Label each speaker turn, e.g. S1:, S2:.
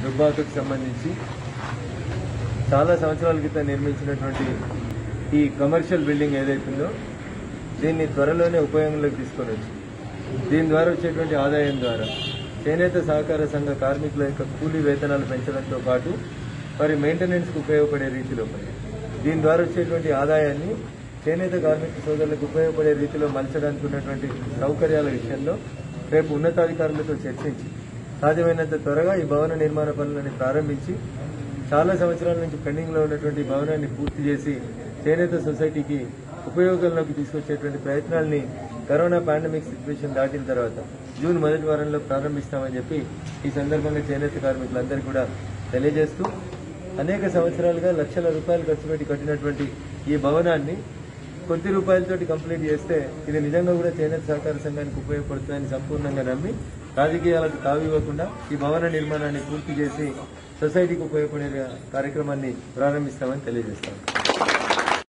S1: దుబ్బాకకు సంబంధించి చాలా సంవత్సరాల క్రితం నిర్మించినటువంటి ఈ కమర్షియల్ బిల్డింగ్ ఏదైతుందో దీన్ని త్వరలోనే ఉపయోగంలోకి తీసుకొని వచ్చి దీని ద్వారా వచ్చేటువంటి ఆదాయం ద్వారా చేనేత సహకార సంఘ కార్మికుల యొక్క కూలీ వేతనాలు పెంచడంతో పాటు వారి మెయింటెనెన్స్కు ఉపయోగపడే రీతిలో దీని ద్వారా వచ్చేటువంటి ఆదాయాన్ని చేనేత కార్మిక సోదరులకు ఉపయోగపడే రీతిలో మలచడానికి ఉన్నటువంటి సౌకర్యాల విషయంలో రేపు ఉన్నతాధికారులతో చర్చించి సాధ్యమైనంత త్వరగా ఈ భవన నిర్మాణ పనులను ప్రారంభించి చాలా సంవత్సరాల నుంచి పెండింగ్ లో ఉన్నటువంటి ఈ భవనాన్ని పూర్తి చేసి చేనేత సొసైటీకి ఉపయోగంలోకి తీసుకొచ్చేటువంటి ప్రయత్నాల్ని కరోనా పాండమిక్ సిచ్యువేషన్ దాటిన తర్వాత జూన్ మొదటి వారంలో ప్రారంభిస్తామని చెప్పి ఈ సందర్భంగా చేనేత కార్మికులందరికీ కూడా తెలియజేస్తూ అనేక సంవత్సరాలుగా లక్షల రూపాయలు ఖర్చు పెట్టి కట్టినటువంటి ఈ భవనాన్ని కొద్ది రూపాయలతోటి కంప్లీట్ చేస్తే ఇది నిజంగా కూడా చేనేత సహకార సంఘానికి ఉపయోగపడుతుందని సంపూర్ణంగా నమ్మి రాజకీయాలకు తావివ్వకుండా ఈ భవన నిర్మాణాన్ని పూర్తి చేసి సొసైటీకి ఉపయోగపడే కార్యక్రమాన్ని ప్రారంభిస్తామని తెలియజేస్తాను